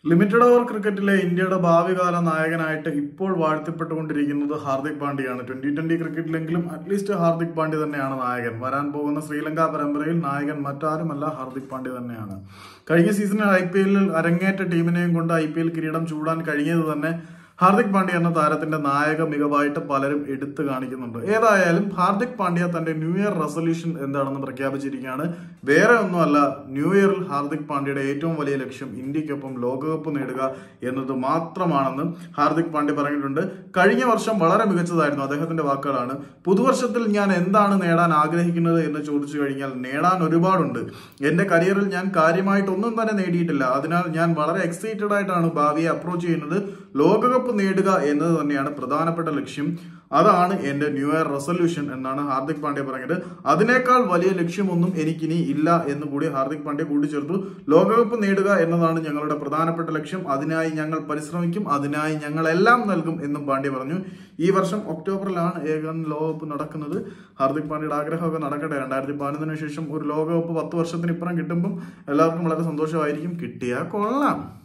limited over ക്രിക്കറ്റിലെ ഇന്ത്യയുടെ ഭാവികാല നായകനായിട്ട് ഇപ്പോൾ വാഴ്ത്തപ്പെട്ടുകൊണ്ടിരിക്കുന്നത് ഹാർദിക് പാണ്ഡ്യയാണ് ട്വന്റി ട്വന്റി ക്രിക്കറ്റിലെങ്കിലും അറ്റ്ലീസ്റ്റ് ഹാർദിക് പാണ്ഡ്യ തന്നെയാണ് നായകൻ വരാൻ പോകുന്ന ശ്രീലങ്ക പരമ്പരയിൽ നായകൻ മറ്റാരുമല്ല ഹാർദിക് പാണ്ഡ്യ തന്നെയാണ് കഴിഞ്ഞ സീസണിൽ ഐ പി എല്ലിൽ അരങ്ങേറ്റ ടീമിനെയും കൊണ്ട് ഐ പി എൽ കിരീടം ചൂടാൻ കഴിഞ്ഞത് തന്നെ ഹാർദിക് പാണ്ഡ്യ എന്ന താരത്തിന്റെ നായക മികവായിട്ട് പലരും എടുത്തു കാണിക്കുന്നുണ്ട് ഏതായാലും ഹാർദിക് പാണ്ഡ്യ തന്റെ ന്യൂ ഇയർ റെസൊല്യൂഷൻ എന്താണെന്ന് പ്രഖ്യാപിച്ചിരിക്കുകയാണ് വേറെ ഒന്നുമല്ല ന്യൂ ഇയറിൽ ഹാർദിക് പാണ്ഡ്യയുടെ ഏറ്റവും വലിയ ലക്ഷ്യം ഇന്ത്യക്കൊപ്പം ലോകകപ്പ് നേടുക എന്നത് മാത്രമാണെന്ന് ഹാർദിക് പാണ്ഡ്യ പറഞ്ഞിട്ടുണ്ട് കഴിഞ്ഞ വർഷം വളരെ മികച്ചതായിരുന്നു അദ്ദേഹത്തിന്റെ വാക്കുകളാണ് പുതുവർഷത്തിൽ ഞാൻ എന്താണ് നേടാൻ ആഗ്രഹിക്കുന്നത് എന്ന് ചോദിച്ചു കഴിഞ്ഞാൽ നേടാൻ ഒരുപാടുണ്ട് എന്റെ കരിയറിൽ ഞാൻ കാര്യമായിട്ടൊന്നും തന്നെ നേടിയിട്ടില്ല അതിനാൽ ഞാൻ വളരെ എക്സൈറ്റഡ് ആയിട്ടാണ് ഭാവിയെ അപ്രോച്ച് ചെയ്യുന്നത് ലോകകപ്പ് നേടുക എന്നത് തന്നെയാണ് പ്രധാനപ്പെട്ട ലക്ഷ്യം അതാണ് എന്റെ ന്യൂ ഇയർ റെസൊല്യൂഷൻ എന്നാണ് ഹാർദിക് പാണ്ഡ്യ പറഞ്ഞത് അതിനേക്കാൾ വലിയ ലക്ഷ്യമൊന്നും എനിക്കിനി ഇല്ല എന്ന് കൂടി ഹാർദിക് പാണ്ഡ്യ കൂട്ടിച്ചേർത്തു ലോകകപ്പ് നേടുക എന്നതാണ് ഞങ്ങളുടെ പ്രധാനപ്പെട്ട ലക്ഷ്യം അതിനായി ഞങ്ങൾ പരിശ്രമിക്കും അതിനായി ഞങ്ങൾ എല്ലാം നൽകും എന്നും പാണ്ഡ്യ പറഞ്ഞു ഈ വർഷം ഒക്ടോബറിലാണ് ഏകൻ ലോകകപ്പ് നടക്കുന്നത് ഹാർദിക് പാണ്ഡ്യയുടെ ആഗ്രഹമൊക്കെ നടക്കട്ടെ രണ്ടായിരത്തി പതിനൊന്നിന് ശേഷം ഒരു ലോകകപ്പ് പത്ത് വർഷത്തിന് ഇപ്പുറം കിട്ടുമ്പം എല്ലാവർക്കും വളരെ സന്തോഷമായിരിക്കും കിട്ടിയാൽ കൊള്ളാം